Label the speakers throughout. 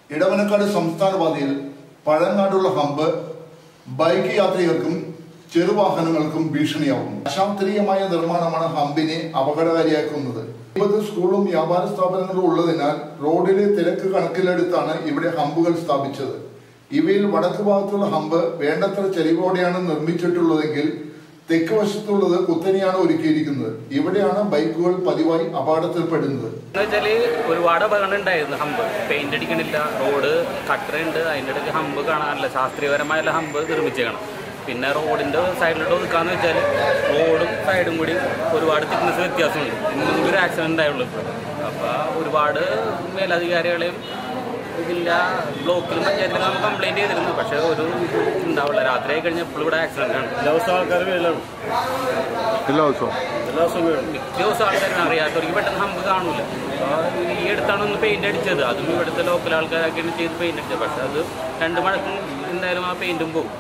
Speaker 1: ഇടവനക്കാട് സംസ്ഥാന പാതയിൽ പഴങ്ങാടുള്ള hump bike യാത്രികർക്കും ചെറുവാഹനങ്ങൾക്കും ഭീഷണിയാവും അശാസ്ത്രീയമായ നിർമ്മാണമാണ് ഹമ്പിനെ അപകടകാരിയാക്കുന്നത് ഇരുപത് സ്കൂളും വ്യാപാര സ്ഥാപനങ്ങളും ഉള്ളതിനാൽ റോഡിലെ തിരക്ക് കണക്കിലെടുത്താണ് ഇവിടെ ഹമ്പുകൾ സ്ഥാപിച്ചത് ഇവയിൽ വടക്ക് ഭാഗത്തുള്ള ഹമ്പ് വേണ്ടത്ര ചെരിവോടെയാണ് നിർമ്മിച്ചിട്ടുള്ളതെങ്കിൽ തെക്ക് വശത്തുള്ളത് കുത്തനെയാണ് ഒരുക്കിയിരിക്കുന്നത് ഇവിടെയാണ് ബൈക്കുകൾ പതിവായി അപകടത്തിൽപ്പെടുന്നത്
Speaker 2: എന്ന് വെച്ചാല് ഒരുപാട് അപകടം ഉണ്ടായിരുന്നു ഹമ്പ് പെയിന്റ് അടിക്കണില്ല റോഡ് കട്ടറുണ്ട് അതിൻ്റെ ഇടയ്ക്ക് ഹമ്പ് കാണാനില്ല ശാസ്ത്രീയപരമായുള്ള ഹമ്പ് നിർമ്മിച്ചേക്കണം പിന്നെ റോഡിന്റെ സൈഡിലോട്ട് ഒതുക്കാന്ന് വെച്ചാൽ റോഡും സൈഡും കൂടി ഒരുപാട് തിക്നസ് വ്യത്യാസമുണ്ട് ഇന്നും കൂടി ഒരു ആക്സിഡന്റ് ഉണ്ടായുള്ളൂ ഇപ്പോൾ അപ്പോൾ ഒരുപാട് മേലധികാരികളെയും ഇതില്ല ബ്ലോക്കിലും പഞ്ചായത്തിലും നമ്മൾ കംപ്ലൈന്റ് ചെയ്തിരുന്നു പക്ഷേ ഒരു ഇത് ഉണ്ടാവില്ല രാത്രി ആയി കഴിഞ്ഞാൽ എപ്പോഴും ഇവിടെ ആക്സിഡന്റ് ആണ്
Speaker 3: എല്ലാ ദിവസവും ആൾക്കാർ വീഴലാണ്
Speaker 1: എല്ലാ ദിവസവും
Speaker 3: എല്ലാ ദിവസവും വീഴും
Speaker 2: മിക്ക ദിവസം ആൾക്കാരും അറിയാത്തവർക്ക് പെട്ടെന്ന് ഹമ്പ് കാണൂല അപ്പോൾ ഈ അടുത്താണ് ഒന്ന് പെയിന്റ് അടിച്ചത് അതും ഇവിടുത്തെ ലോക്കൽ ആൾക്കാരൊക്കെയാണ് ചെയ്ത് പെയിന്റ് അടിച്ചത് പക്ഷെ അത് രണ്ട് മഴക്കും എന്തായാലും ആ പെയിന്റും പോകും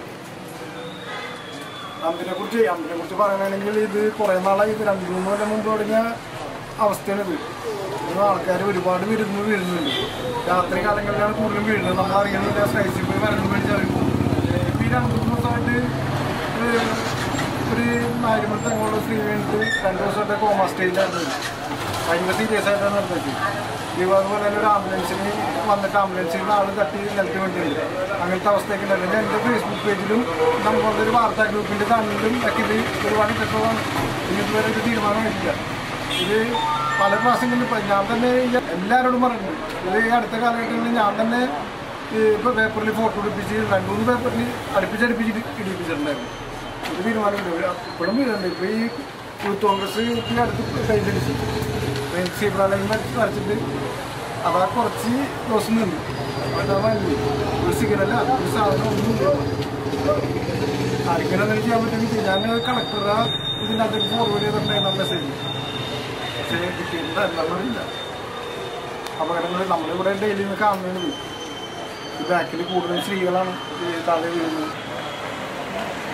Speaker 4: അമ്പിനെ കുറിച്ച് അമ്പിനെ കുറിച്ച് പറയുകയാണെങ്കിൽ ഇത് കുറേ നാളായി ഇത് രണ്ട് മൂന്ന് കൊല്ലം മുമ്പ് തുടങ്ങിയ അവസ്ഥയാണിത് ഇത് ആൾക്കാർ ഒരുപാട് വിരുന്ന് വീഴുന്നുണ്ട് രാത്രി കാലങ്ങളിലാണ് കൂടുതലും വീഴുന്നത് നമ്മൾ അറിയുന്നില്ല സ്ലൈസിൽ പോയി മരണം മേടിച്ച് അറിയുന്നു ഇപ്പം ഈ രണ്ട് മൂന്ന് ദിവസമായിട്ട് ഒരു ഒരു നാലുമണി അങ്ങോട്ട് സ്ത്രീ വീണിട്ട് രണ്ട് ദിവസമായിട്ട് കോമ സ്റ്റേജിലായിരുന്നു ഭയങ്കര സീരിയസ് ആയിട്ടാണ് നടന്നത് ഇവ അതുപോലെ തന്നെ ഒരു ആംബുലൻസിന് വന്നിട്ട് ആംബുലൻസിൽ ആൾ തട്ടി നിലത്ത് വേണ്ടിയില്ല അങ്ങനത്തെ അവസ്ഥയൊക്കെ ഉണ്ടായിരുന്നു എൻ്റെ ഫേസ്ബുക്ക് പേജിലും നമ്മളുടെ ഒരു വാർത്താ ഗ്രൂപ്പിൻ്റെ ചാനലിലും ഒക്കെ ഇത് ഒരുപാട് ഇട്ടപ്പോഴാണ് ഇതുവരെ ഒരു തീരുമാനമായിട്ടില്ല ഇത് പല പ്രാവശ്യങ്ങളിൽ ഇപ്പം ഞാൻ തന്നെ ഈ എല്ലാവരോടും പറഞ്ഞു ഇത് ഈ അടുത്ത കാലഘട്ടങ്ങളിൽ ഞാൻ തന്നെ ഇപ്പോൾ പേപ്പറിൽ ഫോട്ടോ എടുപ്പിച്ച് രണ്ട് മൂന്ന് പേപ്പറിൽ അടുപ്പിച്ചടുപ്പിച്ച് ഇടിപ്പിച്ചിട്ടുണ്ടായിരുന്നു ഒരു തീരുമാനമില്ല ഇപ്പോഴും വീടുണ്ട് ഇപ്പോൾ ഈ യൂത്ത് കോൺഗ്രസ് ഈ അടുത്ത് കയ്യിലടിച്ചു സീബ്ര ലൈൻ വരച്ചിട്ട് അതാ കുറച്ച് ദിവസം നിന്നു അതാ വലിയ ഒരു സിഗ്നല്ല ഒരു സാധനം ഒന്നും ആർക്കെങ്കിലും എന്തെങ്കിലും ചെയ്യാൻ പറ്റുമെങ്കിൽ ഞാൻ കളക്ടറെ ഇതിൻ്റെ അകത്തേക്ക് ഫോർവേഡ് ചെയ്തിട്ടുണ്ടായിരുന്നു മെസ്സേജ് പക്ഷേ കിട്ടിയിട്ടുണ്ടല്ല അപകടങ്ങൾ നമ്മളിവിടെ ഡെയിലി നിന്ന് കാണുന്നത് ഈ ബാക്കിൽ കൂടുതൽ സ്ത്രീകളാണ് ഈ താഴെ വീഴുന്നത്